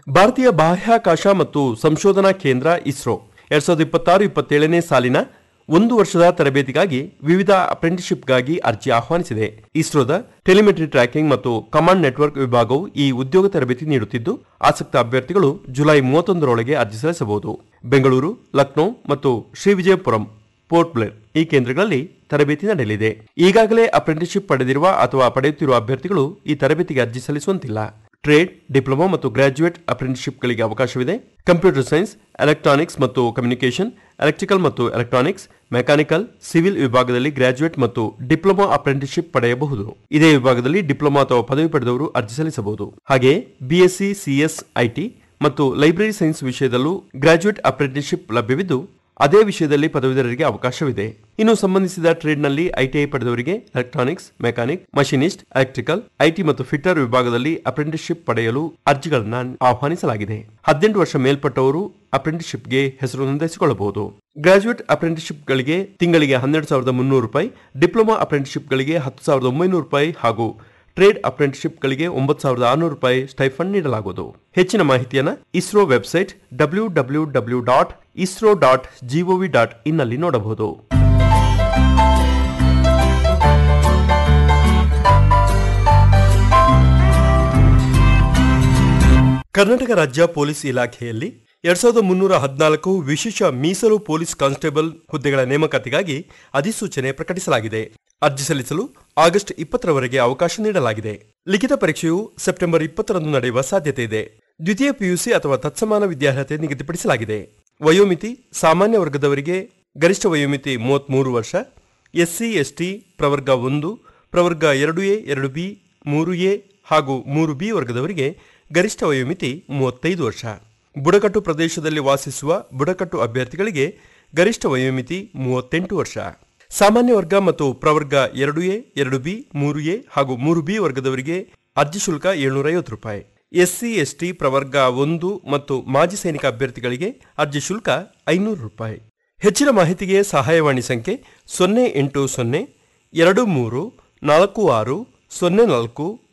ಭಾರತೀಯ ಬಾಹ್ಯಾಕಾಶ ಮತ್ತು ಸಂಶೋಧನಾ ಕೇಂದ್ರ ಇಸ್ರೋ ಎರಡ್ ಸಾವಿರದ ಇಪ್ಪತ್ತಾರು ಇಪ್ಪತ್ತೇಳನೇ ಸಾಲಿನ ಒಂದು ವರ್ಷದ ತರಬೇತಿಗಾಗಿ ವಿವಿಧ ಅಪ್ರೆಂಟಿಸ್ಶಿಪ್ಗಾಗಿ ಅರ್ಜಿ ಆಹ್ವಾನಿಸಿದೆ ಇಸ್ರೋದ ಟೆಲಿಮೆಟ್ರಿ ಟ್ರ್ಯಾಕಿಂಗ್ ಮತ್ತು ಕಮಾಂಡ್ ನೆಟ್ವರ್ಕ್ ವಿಭಾಗವು ಈ ಉದ್ಯೋಗ ತರಬೇತಿ ನೀಡುತ್ತಿದ್ದು ಆಸಕ್ತ ಅಭ್ಯರ್ಥಿಗಳು ಜುಲೈ ಮೂವತ್ತೊಂದರೊಳಗೆ ಅರ್ಜಿ ಸಲ್ಲಿಸಬಹುದು ಬೆಂಗಳೂರು ಲಕ್ನೋ ಮತ್ತು ಶ್ರೀವಿಜಯಪುರಂ ಪೋರ್ಟ್ ಬ್ಲೇರ್ ಈ ಕೇಂದ್ರಗಳಲ್ಲಿ ತರಬೇತಿ ನಡೆಯಲಿದೆ ಈಗಾಗಲೇ ಅಪ್ರೆಂಟಿಸ್ಶಿಪ್ ಪಡೆದಿರುವ ಅಥವಾ ಪಡೆಯುತ್ತಿರುವ ಅಭ್ಯರ್ಥಿಗಳು ಈ ತರಬೇತಿಗೆ ಅರ್ಜಿ ಸಲ್ಲಿಸುವಂತಿಲ್ಲ ಟ್ರೇಡ್ ಡಿಪ್ಲೊಮಾ ಮತ್ತು ಗ್ರಾಜ್ಯುಯೇಟ್ ಅಪ್ರೆಂಟಿಸ್ಶಿಪ್ಗಳಿಗೆ ಅವಕಾಶವಿದೆ ಕಂಪ್ಯೂಟರ್ ಸೈನ್ಸ್ ಎಲೆಕ್ಟ್ರಾನಿಕ್ಸ್ ಮತ್ತು ಕಮ್ಯುನಿಕೇಷನ್ ಎಲೆಕ್ಟ್ರಿಕಲ್ ಮತ್ತು ಎಲೆಕ್ಟ್ರಾನಿಕ್ಸ್ ಮೆಕ್ಯಾನಿಕಲ್ ಸಿವಿಲ್ ವಿಭಾಗದಲ್ಲಿ ಗ್ರಾಜ್ಯುಯೇಟ್ ಮತ್ತು ಡಿಪ್ಲೊಮಾ ಅಪ್ರೆಂಟಿಸ್ಶಿಪ್ ಪಡೆಯಬಹುದು ಇದೇ ವಿಭಾಗದಲ್ಲಿ ಡಿಪ್ಲೊಮಾ ಅಥವಾ ಪದವಿ ಪಡೆದವರು ಅರ್ಜಿ ಸಲ್ಲಿಸಬಹುದು ಹಾಗೆಯೇ ಬಿಎಸ್ಸಿ ಸಿಎಸ್ ಐಟಿ ಮತ್ತು ಲೈಬ್ರರಿ ಸೈನ್ಸ್ ವಿಷಯದಲ್ಲೂ ಗ್ರಾಜ್ಯುಯೇಟ್ ಅಪ್ರೆಂಟಿಸ್ಶಿಪ್ ಲಭ್ಯವಿದ್ದು ಅದೇ ವಿಷಯದಲ್ಲಿ ಪದವೀಧರರಿಗೆ ಅವಕಾಶವಿದೆ ಇನ್ನು ಸಂಬಂಧಿಸಿದ ಟ್ರೇಡ್ನಲ್ಲಿ ಐಟಿಐ ಪಡೆದವರಿಗೆ electronics mechanic machinist electrical IT ಮತ್ತು ಫಿಟ್ಟರ್ ವಿಭಾಗದಲ್ಲಿ ಅಪ್ರೆಂಟಿಸ್ಶಿಪ್ ಪಡೆಯಲು ಅರ್ಜಿಗಳನ್ನು ಆಹ್ವಾನಿಸಲಾಗಿದೆ ಹದಿನೆಂಟು ವರ್ಷ ಮೇಲ್ಪಟ್ಟವರು ಅಪ್ರೆಂಟಿಸ್ಶಿಪ್ಗೆ ಹೆಸರು ನೋಂದಾಯಿಸಿಕೊಳ್ಳಬಹುದು ಗ್ರಾಜುಯೇಟ್ ಅಪ್ರೆಂಟಿಸ್ಶಿಪ್ಗಳಿಗೆ ತಿಂಗಳಿಗೆ ಹನ್ನೆರಡು ಸಾವಿರದ ಮುನ್ನೂರು ರೂಪಾಯಿ ಡಿಪ್ಲೊಮಾ ಅಪ್ರೆಂಟಿಸ್ಶಿಪ್ಗಳಿಗೆ ಹತ್ತು ಸಾವಿರದ ಒಂಬೈನೂರು ರೂಪಾಯಿ ಹಾಗೂ ಟ್ರೇಡ್ ಅಪ್ರೆಂಟಿಸ್ಶಿಪ್ಗಳಿಗೆ ಒಂಬತ್ತು ಸಾವಿರದ ಆರುನೂರು ರೂಪಾಯಿ ಸ್ಟೈಫಂಡ್ ನೀಡಲಾಗುವುದು ಹೆಚ್ಚಿನ ಮಾಹಿತಿಯನ್ನು ISRO website W W W dot ISRO dot G O V dot ಇನ್ನಲ್ಲಿ ನೋಡಬಹುದು ಕರ್ನಾಟಕ ರಾಜ್ಯ ಪೊಲೀಸ್ ಇಲಾಖೆಯಲ್ಲಿ ಎರಡ್ ಸಾವಿರದ ಮುನ್ನೂರ ಹದಿನಾಲ್ಕು ವಿಶೇಷ ಮೀಸಲು ಪೊಲೀಸ್ ಕಾನ್ಸ್ಟೇಬಲ್ ಹುದ್ದೆಗಳ ನೇಮಕಾತಿಗಾಗಿ ಅಧಿಸೂಚನೆ ಪ್ರಕಟಿಸಲಾಗಿದೆ ಅರ್ಜಿ ಸಲ್ಲಿಸಲು ಆಗಸ್ಟ್ ಇಪ್ಪತ್ತರವರೆಗೆ ಅವಕಾಶ ನೀಡಲಾಗಿದೆ ಲಿಖಿತ ಪರೀಕ್ಷೆಯು ಸೆಪ್ಟೆಂಬರ್ ಇಪ್ಪತ್ತರಂದು ನಡೆಯುವ ಸಾಧ್ಯತೆ ಇದೆ ದ್ವಿತೀಯ ಪಿಯುಸಿ ಅಥವಾ ತತ್ಸಮಾನ ವಿದ್ಯಾರ್ಹತೆ ನಿಗದಿಪಡಿಸಲಾಗಿದೆ ವಯೋಮಿತಿ ಸಾಮಾನ್ಯ ವರ್ಗದವರಿಗೆ ಗರಿಷ್ಠ ವಯೋಮಿತಿ ಮೂವತ್ಮೂರು ವರ್ಷ ಎಸ್ಸಿ ಎಸ್ಟಿ ಪ್ರವರ್ಗ ಒಂದು ಪ್ರವರ್ಗ ಎರಡು ಎ ಎರಡು ಬಿ ಮೂರು ಎ ಹಾಗೂ ಮೂರು ಬಿ ವರ್ಗದವರಿಗೆ ಗರಿಷ್ಠ ವಯೋಮಿತಿ ಮೂವತ್ತೈದು ವರ್ಷ ಬುಡಕಟ್ಟು ಪ್ರದೇಶದಲ್ಲಿ ವಾಸಿಸುವ ಬುಡಕಟ್ಟು ಅಭ್ಯರ್ಥಿಗಳಿಗೆ ಗರಿಷ್ಠ ವಯೋಮಿತಿ ಮೂವತ್ತೆಂಟು ವರ್ಷ ಸಾಮಾನ್ಯ ವರ್ಗ ಮತ್ತು ಪ್ರವರ್ಗ ಎರಡು ಎ ಎರಡು ಬಿ ಮೂರು ಎ ಹಾಗೂ ಮೂರು ಬಿ ವರ್ಗದವರಿಗೆ ಅರ್ಜಿ ಶುಲ್ಕ ಏಳ್ನೂರ ಐವತ್ತು ರೂಪಾಯಿ ಎಸ್ಸಿ ಎಸ್ಟಿ ಪ್ರವರ್ಗ ಒಂದು ಮತ್ತು ಮಾಜಿ ಸೈನಿಕ ಅಭ್ಯರ್ಥಿಗಳಿಗೆ ಅರ್ಜಿ ಶುಲ್ಕ ಐನೂರು ರೂಪಾಯಿ ಹೆಚ್ಚಿನ ಮಾಹಿತಿಗೆ ಸಹಾಯವಾಣಿ ಸಂಖ್ಯೆ ಸೊನ್ನೆ ಎಂಟು ಸೊನ್ನೆ ಎರಡು ಮೂರು ನಾಲ್ಕು ಆರು ಸೊನ್ನೆ ನಾಲ್ಕು